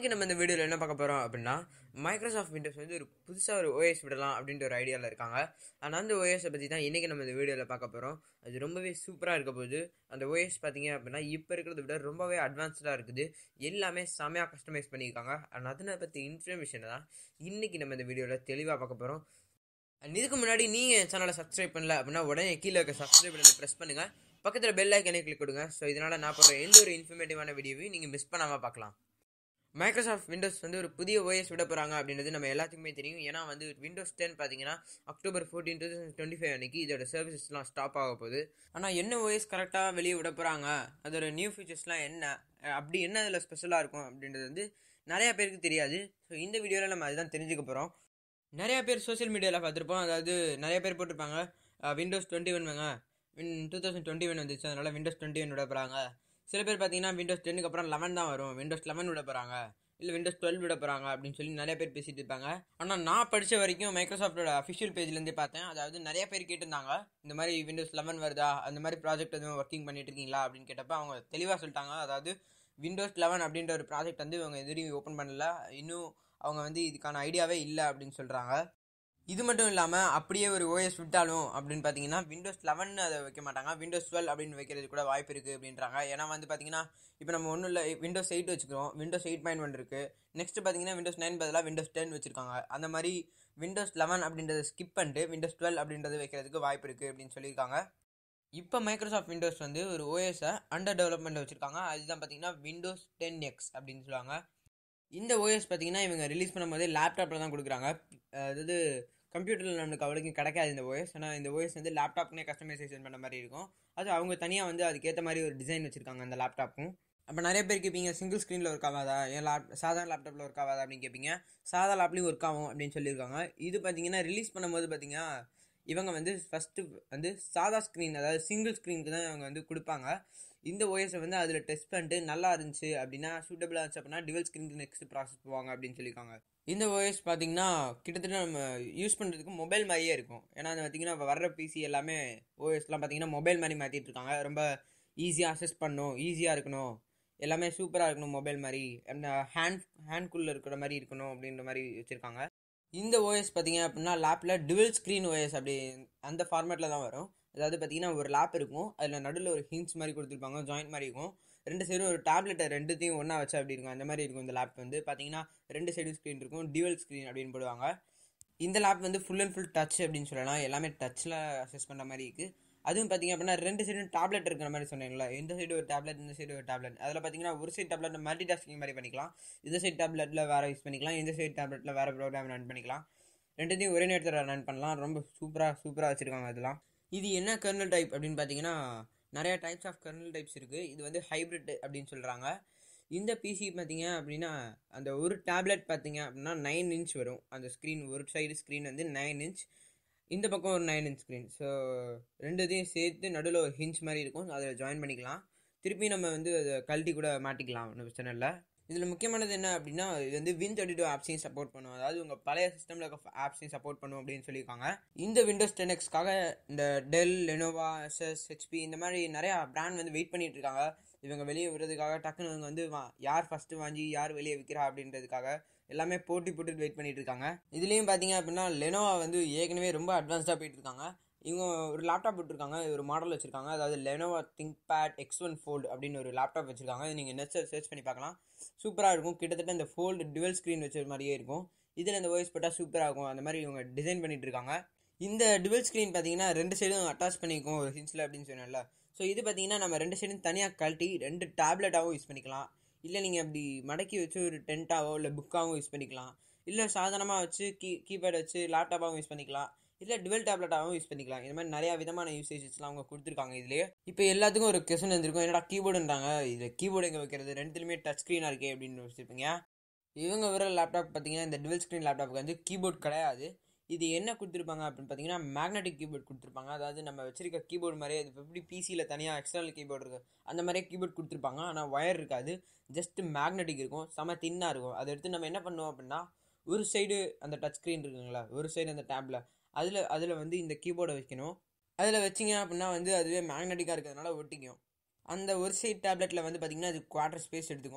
இன்னைக்கு நம்ம இந்த வீடியோவில் என்ன பார்க்க போகிறோம் அப்படின்னா மைக்ரோசாஃப்ட் விண்டோஸ் வந்து ஒரு புதுசாக ஒரு ஓஎஸ் விடலாம் அப்படின்ற ஒரு ஐடியாவில் இருக்காங்க ஆனால் அந்த ஓஎஸை பற்றி தான் இன்றைக்கி நம்ம இந்த வீடியோவில் பார்க்க போகிறோம் அது ரொம்பவே சூப்பராக இருக்க போகுது அந்த ஓஎஸ் பார்த்தீங்க அப்படின்னா இப்போ இருக்கிறத விட ரொம்பவே அட்வான்ஸ்டாக இருக்குது எல்லாமே செமையாக கஸ்டமைஸ் பண்ணியிருக்காங்க அண்ட் அதனை பற்றி இன்ஃபர்மேஷனை தான் இன்றைக்கி நம்ம இந்த வீடியோவில் தெளிவாக பார்க்க போகிறோம் அண்ட் இதுக்கு முன்னாடி நீங்கள் என் சேனலை சப்ஸ்கிரைப் பண்ணல அப்படின்னா உடனே கீழே இருக்க சப்ஸ்கிரைப் பண்ணி ப்ரெஸ் பண்ணுங்கள் பக்கத்தில் பெல் ஐக்கனே கிளிக் கொடுங்க ஸோ இதனால் நான் போடுற எந்த ஒரு இன்ஃபர்மேட்டிவான வீடியோவையும் நீங்கள் மிஸ் பண்ணாமல் பார்க்கலாம் மைக்ரோசாஃப்ட் விண்டோஸ் வந்து ஒரு புதிய ஓஎஸ் விட போகிறாங்க அப்படின்றது நம்ம எல்லாத்துக்குமே தெரியும் ஏன்னா வந்து விண்டோஸ் டென் பார்த்தீங்கன்னா October fourteen two thousand twenty five அன்னைக்கு இதோட சர்வீசஸ்லாம் ஸ்டாப் ஆக போகுது ஆனால் என்ன ஓஎஸ் கரெக்டாக வெளியே விட போகிறாங்க அதோட நியூ ஃபீச்சர்ஸ்லாம் என்ன அஹ் அப்படி என்ன அதில் ஸ்பெஷலாக இருக்கும் அப்படின்றது வந்து நிறையா பேருக்கு தெரியாது ஸோ இந்த வீடியோவில் நம்ம அதுதான் தெரிஞ்சுக்க போகிறோம் நிறைய பேர் சோஷியல் மீடியாவில் பார்த்துருப்போம் அதாவது நிறைய பேர் போட்டிருப்பாங்க விண்டோஸ் டுவெண்ட்டி ஒன் வாங்க win two thousand twenty one வந்துச்சு அதனால விண்டோஸ் டுவெண்ட்டி ஒன் விட போகிறாங்க சில பேர் பார்த்தீங்கன்னா விண்டோஸ் டென்னுக்கு அப்புறம் லெவன் தான் வரும் விண்டோஸ் லெவன் விட போகிறாங்க இல்லை விண்டோஸ் டுவெல் விட போகிறாங்க அப்படின்னு சொல்லி நிறைய பேர் பேசிட்டு இருப்பாங்க ஆனால் நான் படித்த வரைக்கும் மைக்ரோசாஃப்டோட அஃபிஷியல் பேஜ்லேருந்தே பார்த்தேன் அதாவது நிறைய பேர் கேட்டிருந்தாங்க இந்த மாதிரி விண்டோஸ் லெவன் வருதா அந்த மாதிரி ப்ராஜெக்ட் எதுவும் ஒர்க்கிங் பண்ணிட்டு இருக்கீங்களா அப்படின்னு கேட்டப்ப அவங்க தெளிவாக சொல்லிட்டாங்க அதாவது விண்டோஸ் லெவன் அப்படின்ற ஒரு ப்ராஜெக்ட் வந்து இவங்க எதிரையும் ஓப்பன் பண்ணல இன்னும் அவங்க வந்து இதுக்கான ஐடியாவே இல்லை அப்படின்னு சொல்கிறாங்க இது மட்டும் இல்லாமல் அப்படியே ஒரு ஓஎஸ் விட்டாலும் அப்படின்னு பார்த்தீங்கன்னா விண்டோஸ் லெவன் அதை வைக்க மாட்டாங்க விண்டோஸ் டுவெல் அப்படின்னு வைக்கிறது கூட வாய்ப்பு இருக்குது அப்படின்றாங்க ஏன்னா வந்து பார்த்தீங்கன்னா இப்போ நம்ம ஒன்றும் இல்லை விண்டோஸ் எயிட் வச்சுக்கிறோம் விண்டோஸ் எயிட் பாயிண்ட் ஒன் இருக்குது நெக்ஸ்ட் பார்த்தீங்கன்னா விண்டோஸ் நைன் பதிலாக விண்டோஸ் டென் வச்சிருக்காங்க அந்த மாதிரி விண்டோஸ் லெவன் அப்படின்றத ஸ்கிப் பண்ணிட்டு விண்டோஸ் டுவெல் அப்படின்றத வைக்கிறதுக்கு வாய்ப்பு இருக்குது அப்படின்னு சொல்லியிருக்காங்க இப்போ மைக்ரோசாஃப்ட் விண்டோஸ் வந்து ஒரு ஓஎஸை அண்டர் டெவலப்மெண்ட்டில் வச்சுருக்காங்க அதுதான் பார்த்தீங்கன்னா விண்டோஸ் டென் எக்ஸ் அப்படின்னு சொல்லுவாங்க இந்த ஓஎஸ் பார்த்தீங்கன்னா இவங்க ரிலீஸ் பண்ணும்போதே லேப்டாப்பில் தான் கொடுக்குறாங்க அதாவது கம்ப்யூட்டரில் நம்மளுக்கு அவ்வளோக்கு கிடைக்காது இந்த ஓஎஸ் ஆனால் இந்த ஓஎஸ் வந்து லேப்டாப்னே கஸ்டமைசேஷன் பண்ண மாதிரி இருக்கும் அது அவங்க தனியாக வந்து அதுக்கேற்ற மாதிரி ஒரு டிசைன் வச்சுருக்காங்க அந்த லேப்டாப்பும் அப்போ நிறைய பேர் கேட்பீங்க சிங்கிள் ஸ்க்ரீனில் ஒர்க் ஆகாதா ஏன் லேப் சாதாரண லேப்டாப்பில் ஒர்க் ஆகாதா அப்படின்னு கேட்பீங்க சாதா லேப்லேயும் ஒர்க் ஆகும் அப்படின்னு சொல்லியிருக்காங்க இது பார்த்தீங்கன்னா ரிலீஸ் பண்ணும்போது பார்த்தீங்கன்னா இவங்க வந்து ஃபஸ்ட்டு வந்து சாதா ஸ்க்ரீன் அதாவது சிங்கிள் ஸ்க்ரீனுக்கு தான் இவங்க வந்து கொடுப்பாங்க இந்த ஓஎஸை வந்து அதில் டெஸ்ட் பண்ணிட்டு நல்லா இருந்துச்சு அப்படின்னா சூட்டபிளாக இருந்துச்சு அப்படின்னா டிவல் ஸ்க்ரீனுக்கு நெக்ஸ்ட் ப்ராசஸ் போவாங்க அப்படின்னு சொல்லியிருக்காங்க இந்த ஓஎஸ் பார்த்தீங்கன்னா கிட்டத்தட்ட நம்ம யூஸ் பண்ணுறதுக்கு மொபைல் மாதிரியே இருக்கும் ஏன்னா அது பார்த்தீங்கன்னா இப்போ வர்ற பிசி எல்லாமே ஓஎஸ்லாம் பார்த்தீங்கன்னா மொபைல் மாதிரி மாற்றிட்டு இருக்காங்க ரொம்ப ஈஸியாக அசஸ் பண்ணணும் ஈஸியாக இருக்கணும் எல்லாமே சூப்பராக இருக்கணும் மொபைல் மாதிரி அந்த ஹேண்ட் ஹேண்ட்குள்ளே இருக்கிற மாதிரி இருக்கணும் அப்படின்ற மாதிரி வச்சுருக்காங்க இந்த ஓஎஸ் பார்த்தீங்க அப்படின்னா லேப்பில் டுவெல் ஸ்க்ரீன் ஓஎஸ் அப்படி அந்த ஃபார்மேட்டில் தான் வரும் அதாவது பார்த்தீங்கன்னா ஒரு லேப் இருக்கும் அதில் நடுவில் ஒரு ஹின்ஸ் மாதிரி கொடுத்துருப்பாங்க ஜாயிண்ட் மாதிரி இருக்கும் ரெண்டு சைடும் ஒரு டேப்லெட்டை ரெண்டுத்தையும் ஒன்றா வச்சா அப்படி இருக்கும் அந்த மாதிரி இருக்கும் இந்த லேப் வந்து பார்த்தீங்கன்னா ரெண்டு சைடும் ஸ்க்ரீன் இருக்கும் டியூவல் ஸ்க்ரீன் அப்படின்னு போடுவாங்க இந்த லேப் வந்து ஃபுல் அண்ட் ஃபுல் டச் அப்படின்னு சொல்லலாம் எல்லாமே டச்சில் அசஸ் பண்ணுற மாதிரி இருக்குது அதுவும் பார்த்தீங்க அப்படின்னா ரெண்டு சைடும் டேப்லெட் இருக்கிற மாதிரி சொன்னீங்களா இந்த சைடு ஒரு டேப்லெட் இந்த சைடு ஒரு டேப்லெட் அதில் பார்த்தீங்கன்னா ஒரு சைடு டேப்லெட் மல்டி டாஸ்கிங் மாதிரி பண்ணிக்கலாம் இந்த சைடு டேப்லெட்டில் வேறு யூஸ் பண்ணிக்கலாம் இந்த சைடு டேப்லெட்டில் வேறு ப்ரோக்ராம் ரன் பண்ணிக்கலாம் ரெண்டுத்தையும் ஒரே நேரத்தில் ரன் பண்ணலாம் ரொம்ப சூப்பராக சூப்பராக வச்சுருக்காங்க அதெல்லாம் இது என்ன கர்னல் டைப் அப்படின்னு பார்த்தீங்கன்னா நிறைய டைப்ஸ் ஆஃப் கர்னல் டைப்ஸ் இருக்குது இது வந்து ஹைப்ரிட் அப்படின்னு சொல்கிறாங்க இந்த பிசி பார்த்தீங்க அப்படின்னா அந்த ஒரு டேப்லெட் பார்த்தீங்க அப்படின்னா நைன் இன்ச் வரும் அந்த ஸ்க்ரீன் ஒரு சைடு ஸ்க்ரீன் வந்து நைன் இன்ச் இந்த பக்கம் ஒரு நைன் இன்ச் ஸ்க்ரீன் ஸோ ரெண்டுத்தையும் சேர்த்து நடுவில் ஒரு ஹிஞ்ச் மாதிரி இருக்கும் அதில் ஜாயின் பண்ணிக்கலாம் திருப்பி நம்ம வந்து அதை கழட்டி கூட மாட்டிக்கலாம் ஒன்றும் பிரச்சனை இல்லை இதில் முக்கியமானது என்ன அப்படின்னா இது வந்து வின் தேர்ட்டி டூ ஆப்ஸையும் சப்போர்ட் பண்ணும் அதாவது உங்கள் பழைய சிஸ்டமில் இருக்க ஆப்ஸையும் சப்போர்ட் பண்ணும் அப்படின்னு சொல்லியிருக்காங்க இந்த விண்டோஸ் டென் எக்ஸ்க்காக இந்த டெல் லெனோவா எஸ்எஸ் ஹெச்பி இந்த மாதிரி நிறையா பிராண்ட் வந்து வெயிட் பண்ணிட்டு இருக்காங்க இவங்க வெளியே விடுறதுக்காக டக்குன்னு இவங்க வந்து வா யார் ஃபஸ்ட்டு வாங்கி யார் வெளியே விற்கிறா அப்படின்றதுக்காக எல்லாமே போட்டி போட்டு வெயிட் பண்ணிட்டு இருக்காங்க இதுலேயும் பார்த்தீங்க அப்படின்னா லெனோவா வந்து ஏற்கனவே ரொம்ப அட்வான்ஸ்டாக போயிட்டு இருக்காங்க இவங்க ஒரு லேப்டாப் விட்டுருக்காங்க ஒரு மாடல் வச்சுருக்காங்க அதாவது Lenovo ThinkPad X one fold அப்படின்னு ஒரு லேப்டாப் வச்சுருக்காங்க நீங்கள் நெட்ஸில் சர்ச் பண்ணி பார்க்கலாம் சூப்பராக இருக்கும் கிட்டத்தட்ட இந்த ஃபோல்டு டுவெல் ஸ்க்ரீன் வச்ச மாதிரியே இருக்கும் இதில் இந்த வாய்ஸ் போட்டால் சூப்பராக இருக்கும் அந்த மாதிரி இவங்க டிசைன் பண்ணிட்டு இருக்காங்க இந்த டுவெல் ஸ்க்ரீன் பார்த்தீங்கன்னா ரெண்டு சைடும் அட்டாச் பண்ணிக்கும் ஒரு ஹின்ஸில் அப்படின்னு சொன்னேன்ல ஸோ இது பார்த்தீங்கன்னா நம்ம ரெண்டு சைடும் தனியாக கழட்டி ரெண்டு டேப்லெட்டாகவும் யூஸ் பண்ணிக்கலாம் இல்லை நீங்கள் அப்படி மடக்கி வச்சு ஒரு டென்ட்டாவோ இல்லை புக்காகவும் யூஸ் பண்ணிக்கலாம் இல்லை சாதாரணமாக வச்சு கீ கீபேட் வச்சு லேப்டாப்பாகவும் யூஸ் பண்ணிக்கலாம் இல்லை டுவெல் டேப்லெட்டாகவும் யூஸ் பண்ணிக்கலாம் இந்த மாதிரி நிறையா விதமான யூசேஜஸ்லாம் அவங்க கொடுத்துருக்காங்க இதுலேயே இப்போ எல்லாத்துக்கும் ஒரு கொஸ்டின் வந்திருக்கும் என்னடா கீபோர்டுன்றாங்க இது கீபோர்டு எங்கே வைக்கிறது ரெண்டுத்துலையுமே டச் ஸ்க்ரீனாக இருக்கே அப்படின்னு வச்சுருப்பீங்க இவங்க வர லேப்டாப் பார்த்தீங்கன்னா இந்த டுவெல் ஸ்க்ரீன் லேப்டாப்புக்கு வந்து கீபோர்ட் கிடையாது இது என்ன கொடுத்துருப்பாங்க அப்படின்னு பார்த்தீங்கன்னா மேக்னெட்டிக் கீபோர்ட் கொடுத்துருப்பாங்க அதாவது நம்ம வச்சிருக்க கீபோர்டு மாதிரியே அது எப்படி பிசியில் தனியாக எக்ஸ்டர்னல் கீபோர்டு இருக்குது அந்த மாதிரியே கீபோர்ட் கொடுத்துருப்பாங்க ஆனால் ஒயர் இருக்காது ஜஸ்ட் மேக்னெட்டிக் இருக்கும் செம தின்னாக இருக்கும் அதை எடுத்து நம்ம என்ன பண்ணுவோம் அப்படின்னா ஒரு சைடு அந்த டச் ஸ்க்ரீன் இருக்குங்களா ஒரு சைடு அந்த டேப்பில் அதில் அதில் வந்து இந்த கீபோர்டை வைக்கணும் அதில் வச்சிங்க அப்படின்னா வந்து அதுவே மேக்னெட்டிக்காக இருக்கிறதுனால ஒட்டிக்கும் அந்த ஒரு சைடு டேப்லெட்டில் வந்து பார்த்திங்கன்னா அது குவார்டர் ஸ்பேஸ் எடுத்துக்கும்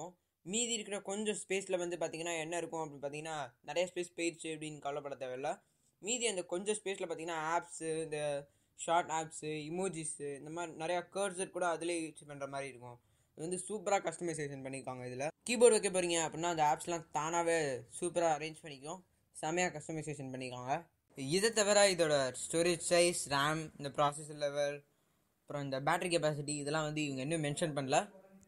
மீதி இருக்கிற கொஞ்சம் ஸ்பேஸில் வந்து பார்த்தீங்கன்னா என்ன இருக்கும் அப்படின்னு பார்த்தீங்கன்னா நிறைய ஸ்பேஸ் போயிடுச்சு அப்படின்னு கவலைப்பட தேவையில்ல மீதி அந்த கொஞ்சம் ஸ்பேஸில் பார்த்தீங்கன்னா ஆப்ஸு இந்த ஷார்ட் ஆப்ஸு இமோஜிஸு இந்த மாதிரி நிறையா கர்சர் கூட அதிலே யூஸ் பண்ணுற மாதிரி இருக்கும் இது வந்து சூப்பராக கஸ்டமைசேஷன் பண்ணியிருக்காங்க இதில் கீபோர்டு வைக்க போகிறீங்க அப்படின்னா அந்த ஆப்ஸ்லாம் தானாகவே சூப்பராக அரேஞ்ச் பண்ணிக்கும் செமையாக கஸ்டமைசேஷன் பண்ணியிருக்காங்க இதை தவிர இதோட ஸ்டோரேஜ் சைஸ் ரேம் இந்த ப்ராசஸர் லெவல் அப்புறம் இந்த பேட்டரி கெப்பாசிட்டி இதெல்லாம் வந்து இவங்க இன்னும் மென்ஷன் பண்ணல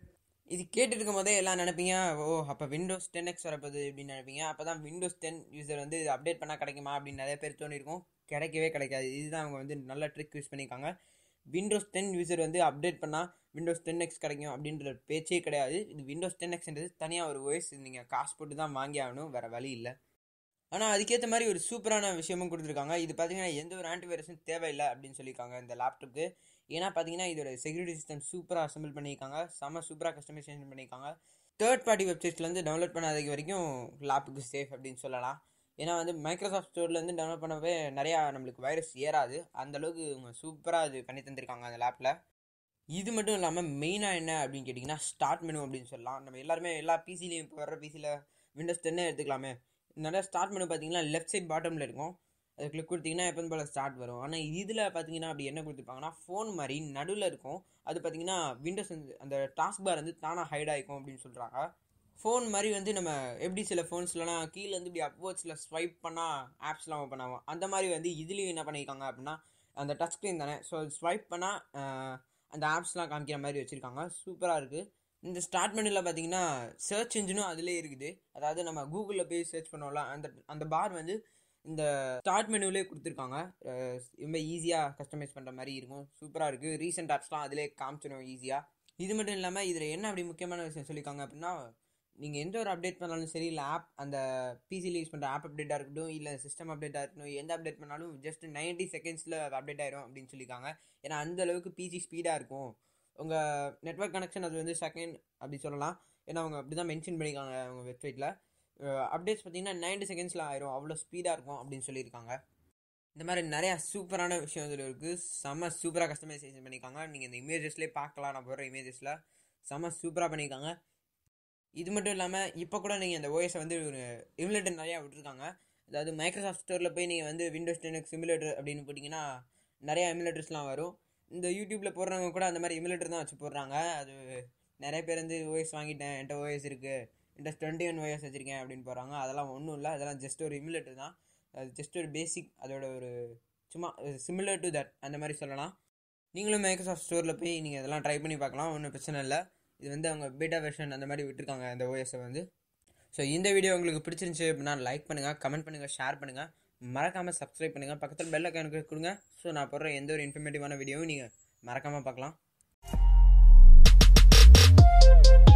இது கேட்டுட்டு இருக்கும் போதே எல்லாம் நினைப்பீங்க ஓ அப்போ விண்டோஸ் டென் எக்ஸ் வரப்போகுது அப்படின்னு நினைப்பீங்க அப்போ தான் விண்டோஸ் டென் யூசர் வந்து இது அப்டேட் பண்ணால் கிடைக்குமா அப்படின்னு நிறைய பேர் தோணிருக்கும் கிடைக்கவே கிடைக்காது இதுதான் அவங்க வந்து நல்ல ட்ரிக் யூஸ் பண்ணியிருக்காங்க விண்டோஸ் டென் யூசர் வந்து அப்டேட் பண்ணால் விண்டோஸ் டென் எக்ஸ் கிடைக்கும் அப்படின்ற பேச்சே கிடையாது இது விண்டோஸ் டென் எக்ஸ்ன்றது தனியாக ஒரு ஓஎஸ் நீங்கள் காசு போட்டு தான் வாங்கி ஆகணும் வேறு வழி இல்லை ஆனால் அதுக்கேற்ற மாதிரி ஒரு சூப்பரான விஷயமும் கொடுத்துருக்காங்க இது பார்த்தீங்கன்னா எந்த ஒரு ஆன்டிவைரஸும் தேவையில்லை அப்படின்னு சொல்லியிருக்காங்க இந்த லேப்டாப்க்கு ஏன்னா பார்த்தீங்கன்னா இதோட செக்யூரிட்டி சிஸ்டம் சூப்பராக அசம்பிள் பண்ணியிருக்காங்க செம்ம சூப்பராக கஸ்டமைசேஷன் பண்ணியிருக்காங்க தேர்ட் பார்ட்டி வெப்சைட்ஸ்லேருந்து டவுன்லோட் பண்ணாதது வரைக்கும் லேப்புக்கு சேஃப் அப்படின்னு சொல்லலாம் ஏன்னா வந்து மைக்ரோசாஃப்ட் ஸ்டோர்லேருந்து டவுன்லோட் பண்ணவே நிறையா நம்மளுக்கு வைரஸ் ஏறாது அந்தளவுக்கு இவங்க சூப்பராக அது பண்ணி தந்திருக்காங்க அந்த லேப்பில் இது மட்டும் இல்லாமல் மெயினாக என்ன அப்படின்னு கேட்டிங்கன்னா ஸ்டார்ட் மெனு அப்படின்னு சொல்லலாம் நம்ம எல்லாருமே எல்லா பிசிலையும் இப்போ வர்ற பிசியில் விண்டோஸ் டென்னே எடுத்துக்கலாமே நிறைய ஸ்டார்ட் மெனு பார்த்தீங்கன்னா லெஃப்ட் சைட் பாட்டமில் இருக்கும் அது கிளிக் கொடுத்தீங்கன்னா எப்போ போல் ஸ்டார்ட் வரும் ஆனால் இதில் பார்த்தீங்கன்னா அப்படி என்ன கொடுத்துருப்பாங்கன்னா ஃபோன் மாதிரி நடுவில் இருக்கும் அது பார்த்தீங்கன்னா விண்டோஸ் வந்து அந்த டாஸ்க் பார் வந்து தானாக ஹைட் ஆகிக்கும் அப்படின்னு சொல்கிறாங்க ஃபோன் மாதிரி வந்து நம்ம எப்படி சில ஃபோன்ஸ்லாம் கீழே வந்து இப்படி அப்வர்ட்ஸில் ஸ்வைப் பண்ணால் ஆப்ஸ்லாம் ஓப்பன் ஆகும் அந்த மாதிரி வந்து இதுலேயும் என்ன பண்ணியிருக்காங்க அப்படின்னா அந்த டச் ஸ்க்ரீன் தானே ஸோ ஸ்வைப் பண்ணால் அந்த ஆப்ஸ்லாம் காமிக்கிற மாதிரி வச்சுருக்காங்க சூப்பராக இருக்குது இந்த ஸ்டார்ட் மெனுவில் பார்த்தீங்கன்னா சர்ச் இன்ஜினும் அதிலே இருக்குது அதாவது நம்ம கூகுளில் போய் சர்ச் பண்ணோம்ல அந்த அந்த பார் வந்து இந்த ஸ்டார்ட் மெனுவிலே கொடுத்துருக்காங்க ரொம்ப ஈஸியாக கஸ்டமைஸ் பண்ணுற மாதிரி இருக்கும் சூப்பராக இருக்குது ரீசெண்ட் ஆப்ஸ்லாம் அதிலே காமிச்சிடும் ஈஸியாக இது மட்டும் இல்லாமல் இதில் என்ன அப்படி முக்கியமான விஷயம் சொல்லியிருக்காங்க அப்படின்னா நீங்கள் எந்த ஒரு அப்டேட் பண்ணாலும் சரி இல்லை ஆப் அந்த பிசியில் யூஸ் பண்ணுற ஆப் அப்டேட்டாக இருக்கட்டும் இல்லை சிஸ்டம் அப்டேட்டாக இருக்கட்டும் எந்த அப்டேட் பண்ணாலும் ஜஸ்ட் நைன்ட்டி செகண்ட்ஸில் அப்டேட் ஆயிரும் அப்படின்னு சொல்லியிருக்காங்க ஏன்னா அந்த அளவுக்கு பிசி ஸ்பீடாக இருக்கும் உங்கள் நெட்ஒர்க் கனெக்ஷன் அது வந்து செகண்ட் அப்படி சொல்லலாம் ஏன்னா அவங்க அப்படி தான் மென்ஷன் பண்ணியிருக்காங்க அவங்க வெப்சைட்டில் அப்டேட்ஸ் பார்த்தீங்கன்னா நைன்டி செகண்ட்ஸில் ஆயிரும் அவ்வளோ ஸ்பீடாக இருக்கும் அப்படின்னு சொல்லியிருக்காங்க இந்த மாதிரி நிறையா சூப்பரான விஷயம் இதில் இருக்குது செம்ம சூப்பராக கஸ்டமைசேஷன் பண்ணியிருக்காங்க நீங்கள் இந்த இமேஜஸ்லேயே பார்க்கலாம் நான் போடுற இமேஜஸில் செம்ம சூப்பராக பண்ணியிருக்காங்க இது மட்டும் இல்லாமல் இப்போ கூட நீங்கள் இந்த ஓஎஸை வந்து ஒரு இமுலேட்டர் நிறையா விட்டுருக்காங்க அதாவது மைக்ரோசாஃப்ட் ஸ்டோரில் போய் நீங்கள் வந்து விண்டோஸ் டென் சிமுலேட்டர் அப்படின்னு போட்டிங்கன்னா நிறையா எமுலேட்டர்ஸ்லாம் வரும் இந்த யூடியூப்பில் போடுறவங்க கூட அந்த மாதிரி எமுலேட்டர் தான் வச்சு போடுறாங்க அது நிறைய பேர் வந்து ஓஎஸ் வாங்கிட்டேன் என்கிட்ட ஓஎஸ் இருக்குது விண்டோஸ் டுவெண்ட்டி ஒன் ஓஎஸ் வச்சுருக்கேன் அப்படின்னு போகிறாங்க அதெல்லாம் ஒன்றும் இல்லை அதெல்லாம் ஜஸ்ட் ஒரு இமுலேட்டர் தான் அது ஜஸ்ட் ஒரு பேசிக் அதோட ஒரு சும்மா சிமிலர் டு தட் அந்த மாதிரி சொல்லலாம் நீங்களும் மைக்ரோசாஃப்ட் ஸ்டோரில் போய் நீங்கள் இதெல்லாம் ட்ரை பண்ணி பார்க்கலாம் ஒன்றும் பிரச்சனை இல்லை இது வந்து அவங்க பீட்டா வெர்ஷன் அந்த மாதிரி விட்டுருக்காங்க அந்த ஓஎஸை வந்து ஸோ இந்த வீடியோ உங்களுக்கு பிடிச்சிருந்துச்சி அப்படின்னா லைக் பண்ணுங்கள் கமெண்ட் பண்ணுங்கள் ஷேர் பண்ணுங்கள் மறக்காமல் சப்ஸ்கிரைப் பண்ணுங்கள் பக்கத்தில் பெல் ஐக்கானுக்கு கொடுங்க ஸோ நான் போடுற எந்த ஒரு இன்ஃபர்மேட்டிவான வீடியோவும் நீங்கள் மறக்காமல் பார்க்கலாம்